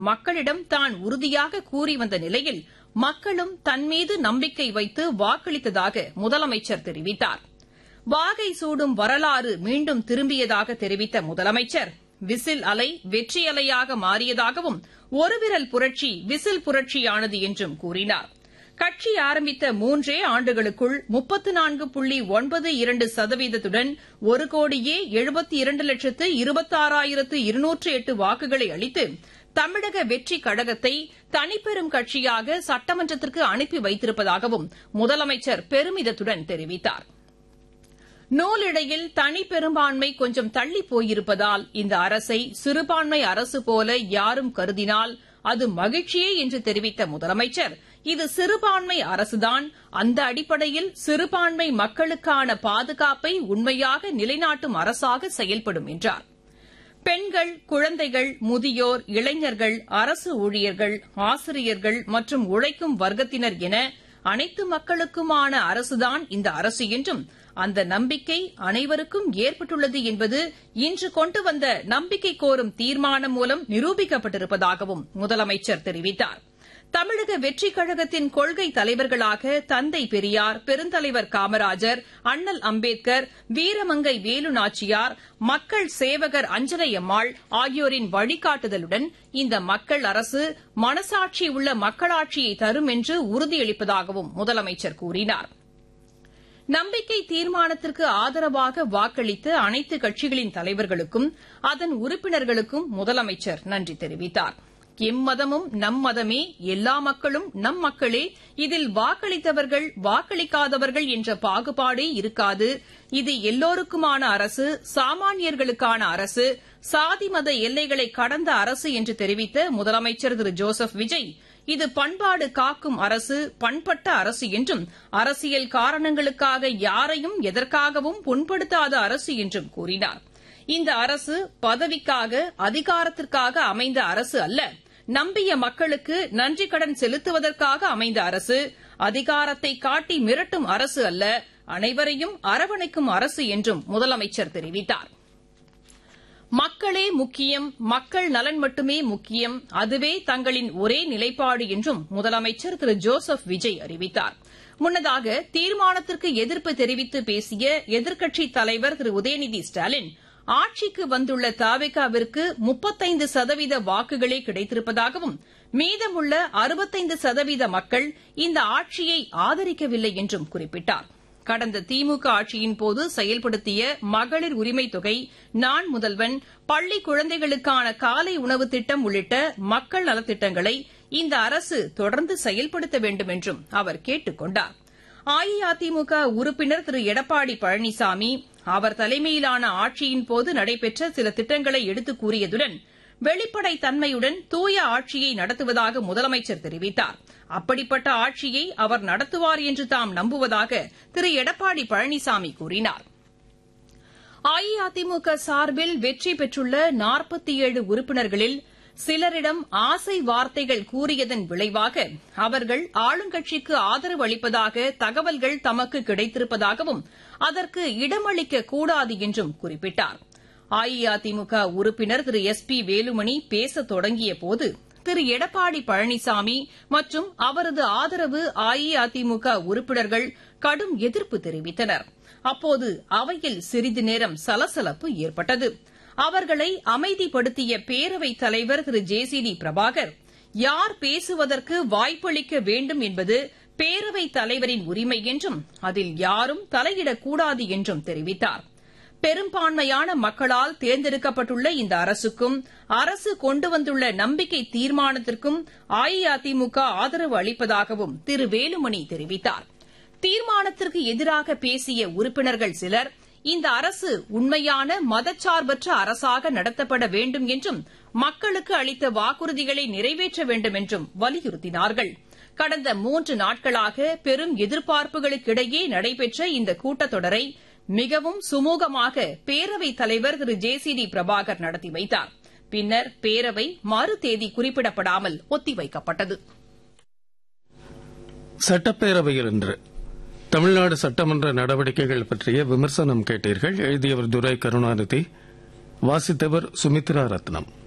மக்களிடம் தான் உறுதியாக கூறி வந்த நிலையில் மக்களும் தன்மீது நம்பிக்கை வைத்து வாக்களித்ததாக முதலமைச்சர் தெரிவித்தார் வாகை சூடும் வரலாறு மீண்டும் திரும்பியதாக தெரிவித்த முதலமைச்சர் விசில் அலை வெற்றி அலையாக மாறியதாகவும் ஒருவிரல் புரட்சி விசில் புரட்சியானது என்றும் கூறினார் கட்சி ஆரம்பித்த மூன்றே ஆண்டுகளுக்குள் முப்பத்து நான்கு புள்ளி ஒன்பது இரண்டு சதவீதத்துடன் ஒரு கோடியே எழுபத்தி இரண்டு லட்சத்து இருபத்தாறாயிரத்து இருநூற்று எட்டு வாக்குகளை அளித்து தமிழக வெற்றி கழகத்தை தனிப்பெரும் கட்சியாக சட்டமன்றத்திற்கு அனுப்பி வைத்திருப்பதாகவும் முதலமைச்சர் பெருமிதத்துடன் தெரிவித்தார் நூலிழையில் தனி பெரும்பான்மை கொஞ்சம் தள்ளி போயிருப்பதால் இந்த அரசை சிறுபான்மை அரசு போல யாரும் கருதினால் அது மகிழ்ச்சியே என்று தெரிவித்த முதலமைச்சர் இது சிறுபான்மை அரசுதான் அந்த அடிப்படையில் சிறுபான்மை மக்களுக்கான பாதுகாப்பை உண்மையாக நிலைநாட்டும் அரசாக செயல்படும் என்றார் பெண்கள் குழந்தைகள் முதியோர் இளைஞர்கள் அரசு ஊழியர்கள் ஆசிரியர்கள் மற்றும் உழைக்கும் வர்க்கத்தினர் என அனைத்து மக்களுக்குமான அரசுதான் இந்த அரசு என்றும் அந்த நம்பிக்கை அனைவருக்கும் ஏற்பட்டுள்ளது என்பது இன்று கொண்டு வந்த நம்பிக்கை கோரும் தீர்மானம் மூலம் நிரூபிக்கப்பட்டிருப்பதாகவும் முதலமைச்சர் தெரிவித்தார் தமிழக வெற்றிக் கழகத்தின் கொள்கை தலைவர்களாக தந்தை பெரியார் பெருந்தலைவர் காமராஜர் அண்ணல் அம்பேத்கர் வீரமங்கை வேலு நாச்சியார் மக்கள் சேவகர் அஞ்சலை அம்மாள் ஆகியோரின் வழிகாட்டுதலுடன் இந்த மக்கள் அரசு மனசாட்சி உள்ள மக்களாட்சியை தரும் என்று உறுதியளிப்பதாகவும் முதலமைச்சர் கூறினார் நம்பிக்கை தீர்மானத்திற்கு ஆதரவாக வாக்களித்த அனைத்து கட்சிகளின் தலைவர்களுக்கும் அதன் உறுப்பினர்களுக்கும் முதலமைச்சர் நன்றி தெரிவித்தார் எம்மதமும் நம் மதமே எல்லா மக்களும் நம் மக்களே இதில் வாக்களித்தவர்கள் வாக்களிக்காதவர்கள் என்ற பாகுபாடே இருக்காது இது எல்லோருக்குமான அரசு சாமானியர்களுக்கான அரசு சாதி மத எல்லைகளை கடந்த அரசு என்று தெரிவித்த முதலமைச்சர் திரு ஜோசப் விஜய் இது பண்பாடு காக்கும் அரசு பண்பட்ட அரசு என்றும் அரசியல் காரணங்களுக்காக யாரையும் எதற்காகவும் புண்படுத்தாத அரசு என்றும் கூறினார் இந்த அரசு பதவிக்காக அதிகாரத்திற்காக அமைந்த அரசு அல்ல நம்பிய மக்களுக்கு நன்றி கடன் செலுத்துவதற்காக அமைந்த அரசு அதிகாரத்தை காட்டி மிரட்டும் அரசு அல்ல அனைவரையும் அரவணைக்கும் அரசு என்றும் முதலமைச்சர் தெரிவித்தார் மக்களே முக்கியம் மக்கள் நலன் மட்டுமே முக்கியம் அதுவே தங்களின் ஒரே நிலைப்பாடு என்றும் முதலமைச்சர் திரு ஜோசப் விஜய் அறிவித்தார் முன்னதாக தீர்மானத்திற்கு எதிர்ப்பு தெரிவித்து பேசிய எதிர்க்கட்சித் தலைவர் திரு உதயநிதி ஸ்டாலின் ஆட்சிக்கு வந்துள்ள தாவேகாவிற்கு முப்பத்தைந்து சதவீத வாக்குகளே கிடைத்திருப்பதாகவும் மீதமுள்ள அறுபத்தைந்து சதவீத மக்கள் இந்த ஆட்சியை ஆதரிக்கவில்லை என்றும் குறிப்பிட்டார் கடந்த திமுக ஆட்சியின் போது செயல்படுத்திய மகளிர் உரிமை தொகை நான் முதல்வன் பள்ளி குழந்தைகளுக்கான காலை உணவு திட்டம் உள்ளிட்ட மக்கள் நலத்திட்டங்களை இந்த அரசு தொடர்ந்து செயல்படுத்த வேண்டும் என்றும் அவர் கேட்டுக் கொண்டார் அஇஅதிமுக உறுப்பினர் திரு எடப்பாடி பழனிசாமி அவர் தலைமையிலான ஆட்சியின் போது நடைபெற்ற சில திட்டங்களை எடுத்துக் கூறியதுடன் வெளிப்படைத் தன்மையுடன் தூய ஆட்சியை நடத்துவதாக முதலமைச்சர் தெரிவித்தார் அப்படிப்பட்ட ஆட்சியை அவர் நடத்துவார் என்று தாம் நம்புவதாக திரு எடப்பாடி பழனிசாமி கூறினார் அஇஅதிமுக சார்பில் வெற்றி பெற்றுள்ள நாற்பத்தி ஏழு உறுப்பினர்களில் சிலரிடம் ஆசை வார்த்தைகள் கூறியதன் விளைவாக அவர்கள் ஆளுங்கட்சிக்கு ஆதரவு அளிப்பதாக தகவல்கள் தமக்கு கிடைத்திருப்பதாகவும் அதற்கு இடமளிக்க கூடாது என்றும் குறிப்பிட்டார் அஇஅதிமுக உறுப்பினர் திரு எஸ் பி வேலுமணி பேசத் தொடங்கியபோது திரு எடப்பாடி பழனிசாமி மற்றும் அவரது ஆதரவு அஇஅதிமுக உறுப்பினர்கள் கடும் எதிர்ப்பு தெரிவித்தனர் அப்போது அவையில் சிறிது நேரம் சலசலப்பு ஏற்பட்டது அவர்களை அமைதிப்படுத்திய பேரவைத் தலைவர் திரு ஜே சி டி பிரபாகர் யார் பேசுவதற்கு வாய்ப்பளிக்க வேண்டும் என்பது பேரவைத் தலைவரின் உரிமை என்றும் அதில் யாரும் தலையிடக்கூடாது என்றும் தெரிவித்தார் பெரும்பான்மையான மக்களால் தேர்ந்தெடுக்கப்பட்டுள்ள இந்த அரசுக்கும் அரசு கொண்டு வந்துள்ள நம்பிக்கை தீர்மானத்திற்கும் அஇஅதிமுக ஆதரவு அளிப்பதாகவும் திரு வேலுமணி தெரிவித்தார் தீர்மானத்திற்கு எதிராக பேசிய உறுப்பினர்கள் சிலர் இந்த அரசு உண்மையான மதச்சார்பற்ற அரசாக நடத்தப்பட வேண்டும் என்றும் மக்களுக்கு அளித்த வாக்குறுதிகளை நிறைவேற்ற வேண்டும் என்றும் வலியுறுத்தினார்கள் கடந்த மூன்று நாட்களாக பெரும் எதிர்பார்ப்புகளுக்கிடையே நடைபெற்ற இந்த கூட்டத்தொடரை மிகவும் சுமூகமாக பேரவைத் தலைவர் திரு ஜே சி டி பிரபாகர் நடத்தி வைத்தார் பின்னர் பேரவை மறு தேதி குறிப்பிடப்படாமல் ஒத்திவைக்கப்பட்டது சட்டப்பேரவையில் இன்று தமிழ்நாடு சட்டமன்ற நடவடிக்கைகள் பற்றிய விமர்சனம் கேட்டீர்கள் எழுதியவர் துரை கருணாநிதி வாசித்தவர் சுமித்ரா ரத்னம்